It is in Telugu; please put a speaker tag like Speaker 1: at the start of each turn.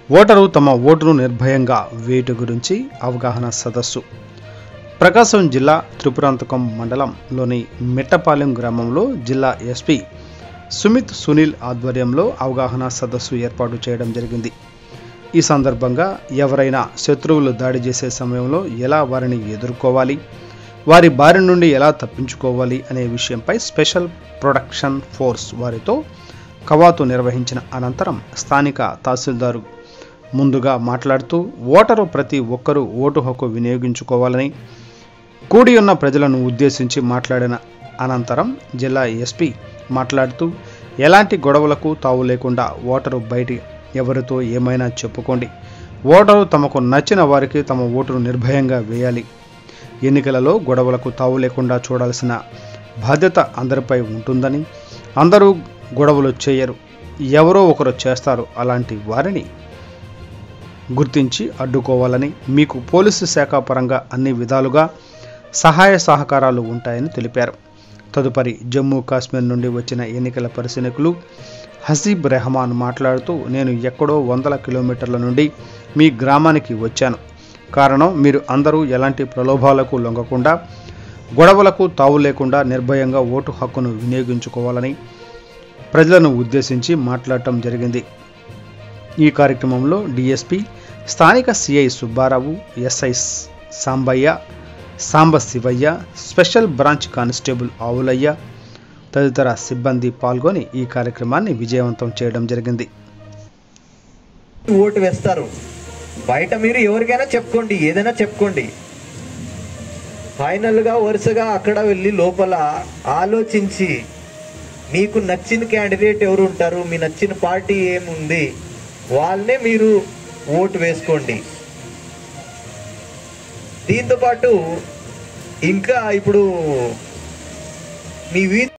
Speaker 1: ఓటరు తమ ఓటును నిర్భయంగా వేటు గురించి అవగాహన సదస్సు ప్రకాశం జిల్లా త్రిపురాంతకం మండలంలోని మిట్టపాలెం గ్రామంలో జిల్లా ఎస్పీ సుమిత్ సునీల్ ఆధ్వర్యంలో అవగాహన సదస్సు ఏర్పాటు చేయడం జరిగింది ఈ సందర్భంగా ఎవరైనా శత్రువులు దాడి చేసే సమయంలో ఎలా వారిని ఎదుర్కోవాలి వారి బారి నుండి ఎలా తప్పించుకోవాలి అనే విషయంపై స్పెషల్ ప్రొడక్షన్ ఫోర్స్ వారితో కవాతు నిర్వహించిన అనంతరం స్థానిక తహసీల్దారు ముందుగా మాట్లాడుతూ ఓటరు ప్రతి ఒక్కరూ ఓటు హక్కు వినియోగించుకోవాలని కూడి ఉన్న ప్రజలను ఉద్దేశించి మాట్లాడిన అనంతరం జిల్లా ఎస్పీ మాట్లాడుతూ ఎలాంటి గొడవలకు తావు లేకుండా ఓటరు బయటి ఎవరితో ఏమైనా చెప్పుకోండి ఓటరు తమకు నచ్చిన వారికి తమ ఓటును నిర్భయంగా వేయాలి ఎన్నికలలో గొడవలకు తావు లేకుండా చూడాల్సిన బాధ్యత అందరిపై ఉంటుందని అందరూ గొడవలు చేయరు ఎవరో ఒకరు చేస్తారు అలాంటి వారిని గుర్తించి అడ్డుకోవాలని మీకు పోలీసు శాఖ పరంగా అన్ని విధాలుగా సహాయ సహకారాలు ఉంటాయని తెలిపారు తదుపరి జమ్మూ కాశ్మీర్ నుండి వచ్చిన ఎన్నికల పరిశీలకులు హసీబ్ రెహమాన్ మాట్లాడుతూ నేను ఎక్కడో వందల కిలోమీటర్ల నుండి మీ గ్రామానికి వచ్చాను కారణం మీరు అందరూ ఎలాంటి ప్రలోభాలకు లొంగకుండా గొడవలకు తావు లేకుండా నిర్భయంగా ఓటు హక్కును వినియోగించుకోవాలని ప్రజలను ఉద్దేశించి మాట్లాడటం జరిగింది ఈ కార్యక్రమంలో డిఎస్పి స్థానిక CI Subbarao SI Sambaiah Sambasivaiah special branch constable Avulaiah తదితర సిబ్బంది పాల్గొని ఈ కార్యక్రమాన్ని విజయవంతం చేయడం జరిగింది
Speaker 2: ఓటు వేస్తారు బయట మీరు ఎవరికైనా చెప్పుకోండి ఏదైనా చెప్పుకోండి ఫైనల్గా వరుసగా అక్కడ వెళ్ళి లోపల ఆలోచించి మీకు నచ్చిన క్యాండిడేట్ ఎవరు ఉంటారు మీ నచ్చిన పార్టీ ఏముంది వాళ్ళనే మీరు ఓటు వేసుకోండి దీంతో పాటు ఇంకా ఇప్పుడు మీ వీ